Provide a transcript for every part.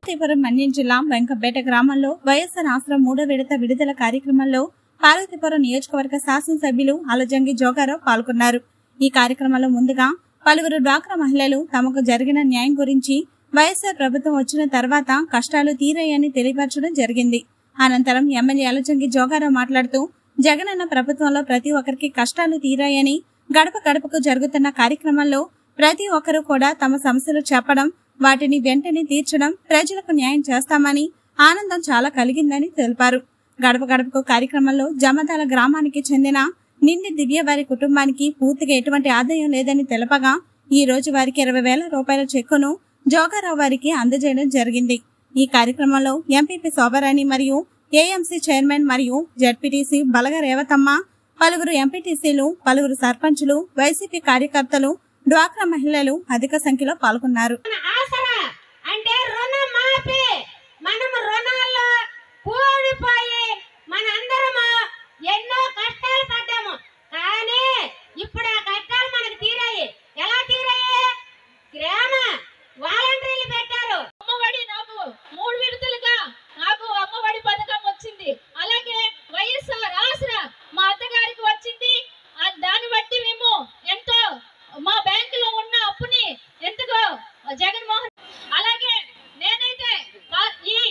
పార్వతీపురం మన్యం జిల్లా వెంకపేట గ్రామంలో వైఎస్ఆర్ ఆశ్రమం మూడో విడత విడుదల కార్యక్రమంలో పార్వతీపురం నియోజకవర్గ శాసనసభ్యులు అలజంగి జోగారావు పాల్గొన్నారు ఈ కార్యక్రమంలో ముందుగా పలువురు డ్వాక్రా మహిళలు తమకు జరిగిన న్యాయం గురించి వైఎస్ఆర్ ప్రభుత్వం వచ్చిన తర్వాత కష్టాలు తీరాయని తెలియపరచడం జరిగింది అనంతరం ఎమ్మెల్యే అలజంగి జోగారావు మాట్లాడుతూ జగనన్న ప్రభుత్వంలో ప్రతి ఒక్కరికి కష్టాలు తీరాయని గడప గడపకు జరుగుతున్న కార్యక్రమంలో ప్రతి ఒక్కరూ కూడా తమ సమస్యలు చెప్పడం వాటిని వెంటనే తీర్చడం ప్రజలకు న్యాయం చేస్తామని ఆనందం చాలా కలిగిందని తెలిపారు గడప గడపకు కార్యక్రమంలో జమదాల గ్రామానికి చెందిన నిండి దివ్య వారి కుటుంబానికి పూర్తిగా ఎటువంటి ఆదాయం లేదని తెలపగా ఈ రోజు వారికి ఇరవై వేల రూపాయల చెక్కును జోగారావు వారికి అందజేయడం జరిగింది ఈ కార్యక్రమంలో ఎంపీపీ శోభరాణి మరియు ఏఎంసీ చైర్మన్ మరియు జడ్పీటీసీ బలగ రేవతమ్మ పలువురు ఎంపీటీసీలు పలువురు సర్పంచులు వైసీపీ కార్యకర్తలు డ్వాక్రా మహిళలు అధిక సంఖ్యలో పాల్గొన్నారు మన ఆసరా అంటే రుణ మాఫీ మనం రుణాల్లో కూడిపోయి మనందరము ఎన్నో కష్టాలు పడ్డాము కానీ ఇప్పుడు ఆ కష్టాలు మనకు తీరాయి ఎలా తీరాయి గ్రామ వాలంటీర్లు పెట్టారు అమ్మఒడి నాకు మూడు విడతలుగా నాకు అమ్మఒడి పథకం వచ్చింది అలాగే వైఎస్ఆర్ ఆసరా మా అత్తగారికి వచ్చింది ఆ దాన్ని బట్టి మేము ఎంతో మా బ్యాంకులో ఉన్న అప్పుని ఎంతగో జగన్మోహన్ అలాగే నేనైతే పా- ఈ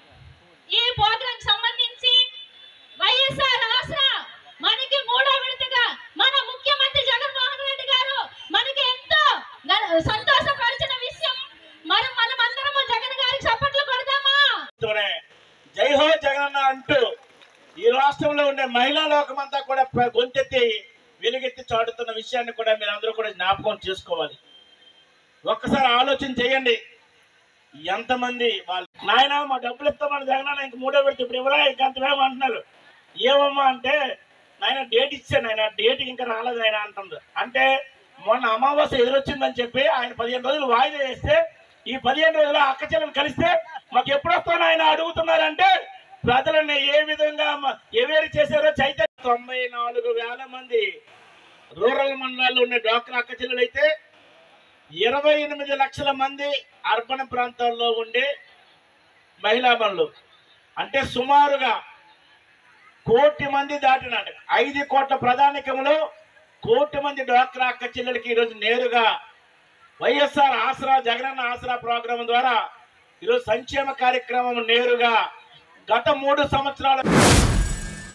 ఈ ప్రోగ్రాం సంబంధించి వైఎస్ఆర్ ఆసరా మనకి మూడో విడతగా మన ముఖ్యమంత్రి జగన్మోహన్ రెడ్డి గారు మనకి ఎంతో గ- సంతోషపరిచిన విషయం మనం మనమందరము జగన్ గారికి చప్పట్లు కొడదామా తోనే జై హో జగనన్న అంటూ ఈ రాష్ట్రంలో ఉండే మహిళా లోకమంతా కూడా ప్ర- గొంతెత్తి వెలుగెత్తి చాటుతున్న విషయాన్ని కూడా మీరు అందరూ కూడా జ్ఞాపకం చేసుకోవాలి ఒక్కసారి ఆలోచన చేయండి ఎంతమంది వాళ్ళు నాయన మా డబ్బులు ఇస్తామని జగనన్న ఇంక మూడో పెడితే ఇప్పుడు ఇవ్వరా ఇంక అంతమేమో అంటున్నారు ఏమమ్మా అంటే నాయన డేట్ ఇచ్చాను ఆయన డేట్ ఇంకా రాలేదు ఆయన అంటుంది అంటే మొన్న అమావాస్య ఎదురొచ్చిందని చెప్పి ఆయన పదిహేను రోజులు వాయిదా వేస్తే ఈ పదిహేను రోజులు అక్క చెల్లెలు కలిస్తే మాకు ఎప్పుడు వస్తాను ఆయన అడుగుతున్నారంటే ప్రజలను ఏ విధంగా మ- ఎవేరు చేశారో చైతన్య తొంభై నాలుగు వేల మంది రూరల్ మండలాల్లో ఉన్న డాక్టర్ అక్క చెల్లెలు అయితే ఇరవై ఎనిమిది లక్షల మంది అర్బన్ ప్రాంతాల్లో ఉండే మహిళా మనులు అంటే సుమారుగా కోటి మంది దాటినాడు ఐదు కోట్ల ప్రధానికంలో కోటి మంది డ్వాక్రా అక్క చెల్లెలకి ఈరోజు నేరుగా వైఎస్ఆర్ ఆసరా జగనన్న ఆసరా ప్రోగ్రాం ద్వారా ఈరోజు సంక్షేమ కార్యక్రమం నేరుగా గత మూడు సంవత్సరాల